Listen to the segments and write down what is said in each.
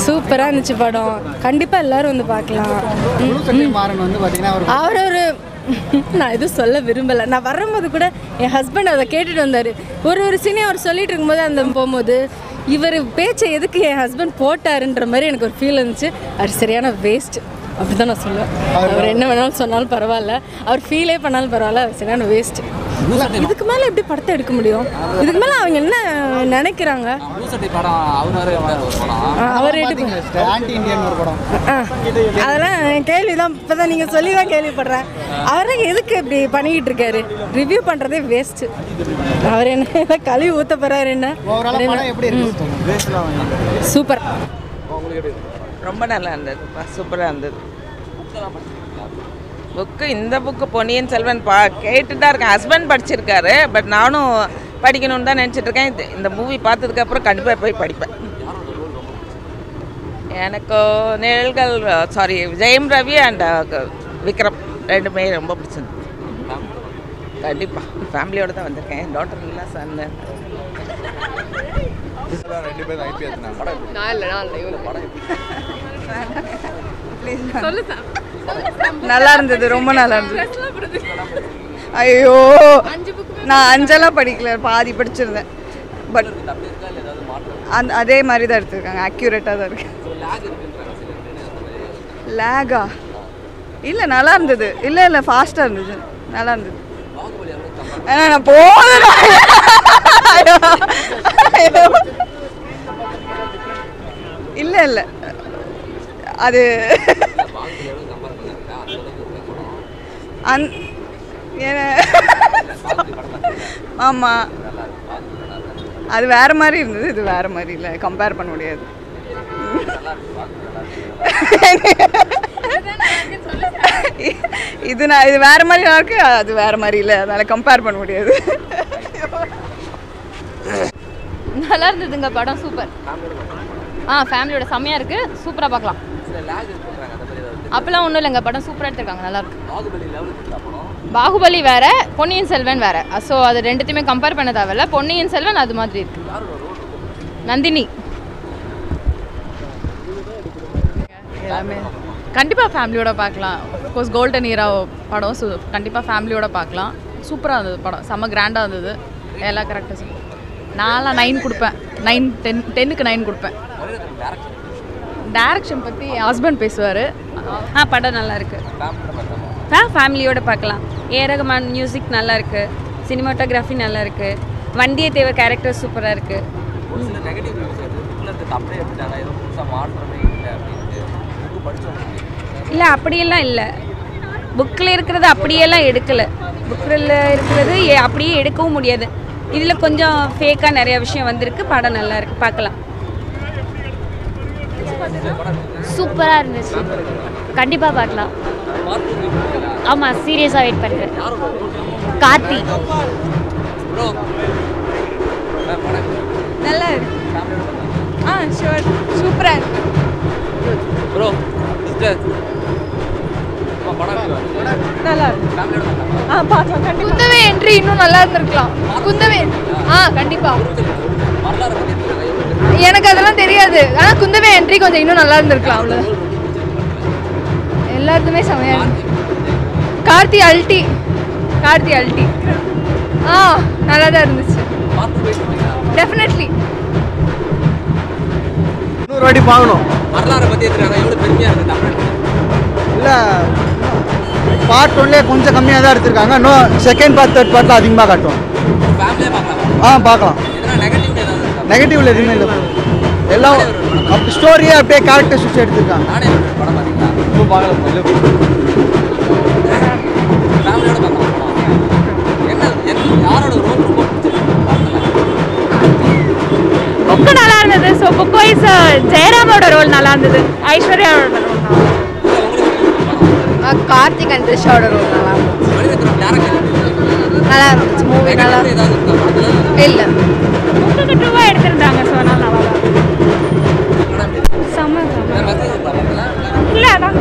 சூப்பராக இருந்துச்சு படம் கண்டிப்பாக எல்லாரும் வந்து பார்க்கலாம் முழு சட்டை மாறன் வந்து பார்த்தீங்கன்னா அவர் அவர் ஒரு நான் எதுவும் சொல்ல விரும்பலை நான் வரும்போது கூட என் ஹஸ்பண்ட் அதை கேட்டுட்டு வந்தார் ஒரு ஒரு சீனையும் அவர் சொல்லிட்டு இருக்கும்போது அந்த போகும்போது இவர் பேச்சை எதுக்கு என் ஹஸ்பண்ட் போட்டாருன்ற மாதிரி எனக்கு ஒரு ஃபீல் இருந்துச்சு அவர் சரியான வேஸ்ட் அப்படி தான் நான் சொல்லுவேன் அவர் என்ன வேணாலும் சொன்னாலும் பரவாயில்ல அவர் ஃபீலே பண்ணாலும் பரவாயில்ல அவர் சரியான வேஸ்ட் இதுக்கு மேலே எப்படி படத்தை எடுக்க முடியும் இதுக்கு மேலே அவங்க என்ன நினைக்கிறாங்க சட்டை படம் அவராரு ஒரு படம் ஆ, அவர் எடுப்பு ஆன்டி இந்தியன் ஒரு படம் ஆ அதெல்லாம் என் கேள்வி தான் இப்போ தான் நீங்கள் சொல்லி தான் கேள்விப்படுறேன் அவரை எதுக்கு இப்படி பண்ணிக்கிட்டு இருக்காரு ரிவ்யூ பண்ணுறதே வேஸ்ட்டு அவர் என்ன ஏதோ கழுவி ஊற்ற போகிறாரு என்ன ஓவராலாக படம் எப்படி இருக்கு சூப்பர் ரொம்ப நல்லா இருந்ததுப்பா சூப்பராக இருந்தது புக்கு இந்த புக்கு பொன்னியின் செல்வன் பா கேட்டு தான் இருக்கேன் ஹஸ்பண்ட் படிச்சிருக்காரு பட் நானும் படிக்கணும்னு தான் நினச்சிட்டு இருக்கேன் இது- இந்த மூவி பார்த்ததுக்கப்புறம் கண்டிப்பாக போய் படிப்பேன் எனக்கு நிழல்கள் சாரி ஜெயம் ரவி அண்ட் விக்ரம் ரெண்டுமே ரொம்ப பிடிச்சிருந்தது கண்டிப்பாக ஃபேமிலியோட தான் வந்திருக்கேன் என் டாக்டர் இல்லை சன் நல்லா இருந்தது ரொம்ப நல்லா இருந்தது ஐயோ நான் அஞ்செல்லாம் படிக்கல பாதி படிச்சிருந்தேன் பட் அந்த அதே மாதிரி தான் எடுத்திருக்காங்க அக்யூரேட்டாக தான் இருக்கு லேகா இல்லை நல்லா இருந்தது இல்லை இல்லை ஃபாஸ்ட்டாக இருந்தது நல்லா இருந்தது ஏன்னா நான் போனேன் இல்லை இல்லை அது அந் ஆமாம் அது வேற மாதிரி இருந்தது இது வேற மாதிரி இல்லை கம்பேர் பண்ண முடியாது இது நான் இது வேற மாதிரி நல்லா இருக்கு அது வேற மாதிரி இல்லை அதனால கம்பேர் பண்ண முடியாது நல்லா இருந்ததுங்க படம் சூப்பர் ஆ ஃபேமிலியோட செம்மையாக இருக்குது சூப்பராக பார்க்கலாம் அப்போல்லாம் ஒன்றும் இல்லைங்க படம் சூப்பராக எடுத்திருக்காங்க நல்லா இருக்கு பாகுபலி வேற பொன்னியின் செல்வன் வேற ஸோ அது ரெண்டுத்தையுமே கம்பேர் பண்ண தேவையில்ல பொன்னியின் செல்வன் அது மாதிரி இருக்கு நந்தினி எல்லாமே கண்டிப்பாக ஃபேமிலியோட பார்க்கலாம் கோர்ஸ் கோல்டன் ஈரா படம் ஸோ கண்டிப்பாக ஃபேமிலியோட பார்க்கலாம் சூப்பராக இருந்தது படம் செம்ம கிராண்டாக இருந்தது எல்லா கரெக்டாக நான்லாம் நைன் கொடுப்பேன் நைன் டென் டென்னுக்கு நைன் கொடுப்பேன் டேரக்ஷன் பற்றி என் ஹஸ்பண்ட் பேசுவார் ஆ படம் நல்லா இருக்கு ஆ ஃபேமிலியோட பார்க்கலாம் ஏ ரகுமான் மியூசிக் நல்லா இருக்கு சினிமாட்டோகிராஃபி நல்லா இருக்கு வந்தியத்தேவர் கேரக்டர் சூப்பராக இருக்கு ஒரு சில நெகட்டிவ் ரிவ்யூஸ் வருது புக்கில் இருக்கிறது அப்படியே எடுத்துட்டாங்க ஏதோ புதுசாக மாற்றமே இல்லை அப்படின்ட்டு புக்கு படிச்சவங்க இல்லை அப்படியெல்லாம் இல்லை புக்கில் இருக்கிறது அப்படியெல்லாம் எடுக்கலை புக்கில் இருக்கிறது ஏ- அப்படியே எடுக்கவும் முடியாது இதில் கொஞ்சம் ஃபேக்காக நிறைய விஷயம் வந்திருக்கு படம் நல்லா இருக்கு பார்க்கலாம் சூப்பராக இருந்துச்சு கண்டிப்பாக பார்க்கலாம் ஆமாம் சீரியஸாக வெயிட் பண்ணுறேன் கார்த்தி ப்ரோ நல்லா இருக்கு ஆ ஷுவர் சூப்பராக இருக்கு ப்ரோ சிஸ்டர் படம் எப்படி வருது? நல்லா இருக்கு ஃபேமிலியோட பார்க்கலாமா? ஆ பார்க்கலாம் கண்டிப்பாக குந்தவை என்ட்ரி இன்னும் நல்லா இருந்திருக்கலாம் குந்தவை ஆ கண்டிப்பாக வரலாறு பற்றி எடுத்துருக்காங்க எப்படி எனக்கு அதெல்லாம் தெரியாது ஆனால் குந்தவை என்ட்ரி கொஞ்சம் இன்னும் நல்லா இருந்திருக்கலாம் அவ்வளோ எல்லாத்துமே செமையாக இருக்கு கார்த்தி அல்டி கார்த்தி அல்டி ஆ நல்லா தான் இருந்துச்சு பார்த்து போயிட்டு இருக்கீங்களா? டெஃபினெட்லி இன்னொரு வாட்டி பார்க்கணும் வரலாறை பற்றி எடுத்துருக்காங்க எவ்வளோ பெருமையாக இருக்குது தமிழ் இல்லை பார்ட் ஒன்லேயே கொஞ்சம் கம்மியாக தான் எடுத்திருக்காங்க இன்னும் செகண்ட் பார்ட் தேர்ட் பார்ட்டில் அதிகமாக காட்டும் ஃபேமிலியாக பார்க்கலாமா ஆ பார்க்கலாம் எதனா நெகட்டிவ் ஏதாவது இருக்கா நெகட்டிவ்ல எதுவுமே இல்லை எல்லாம் அப்படி ஸ்டோரியே அப்படியே கேரக்டர் வச்சு எடுத்திருக்காங்க நானே ஒரு படம் பார்த்தீங்களா இன்னும் பார்க்கலாம் ஃபேமிலியோட பார்க்கலாம் படம் என்ன என்ன யாரோட ரோல் ரொம்ப பிடிச்சிருக்கு படத்துல? புக்கு நல்லா இருந்தது ஸோ புக் வைஸ் ஜெயராமோட ரோல் நல்லா இருந்தது ஐஸ்வர்யாவோட ரோல் கார்த்திக் அண்ட் த்ரிஷாவோட ரோல் நல்லா இருந்துச்சு மணிரத்னம் டேரக்டர் எப்படி இருக்கு? நல்லா இருந்துச்சு மூவி நல்லா Negative ஏதாவது இருக்கா படத்துல? இல்லை புக்குக்கு டூவாக எடுத்திருந்தாங்க ஸோ அதனால நல்லா தான் படம் எப்படி இருக்கு? செம்ம வேற message இருக்கா படத்துல? இல்லை அதான்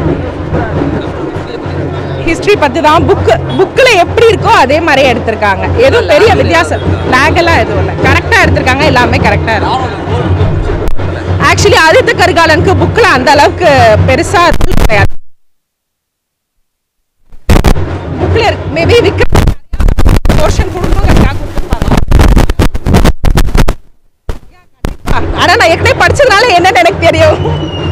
ஹிஸ்ட்ரி பற்றி தான் புக்கு புக்கில் எப்படி இருக்கோ அதே மாதிரியே எடுத்திருக்காங்க எதுவும் பெரிய வித்தியாசம் லேக் எல்லாம் எதுவும் இல்லை கரெக்டாக எடுத்திருக்காங்க எல்லாமே கரெக்டாக இருக்கு யாரோட ரோல் ரொம்ப பிடிச்சிருக்கு படத்துல? ஆக்சுவலி ஆதித்த கரிகாலனுக்கு புக்கில் அந்த அளவுக்கு பெருசாக கிடையாது புக்கில் இருக்கு மேபி விக்ரம் போர்ஷன் கொடுக்கணுங்கிறதுக்காக கொடுத்துருப்பாங்க ஆனால் நான் ஏற்கனவே படிச்சதுனால என்னன்னு எனக்கு தெரியும்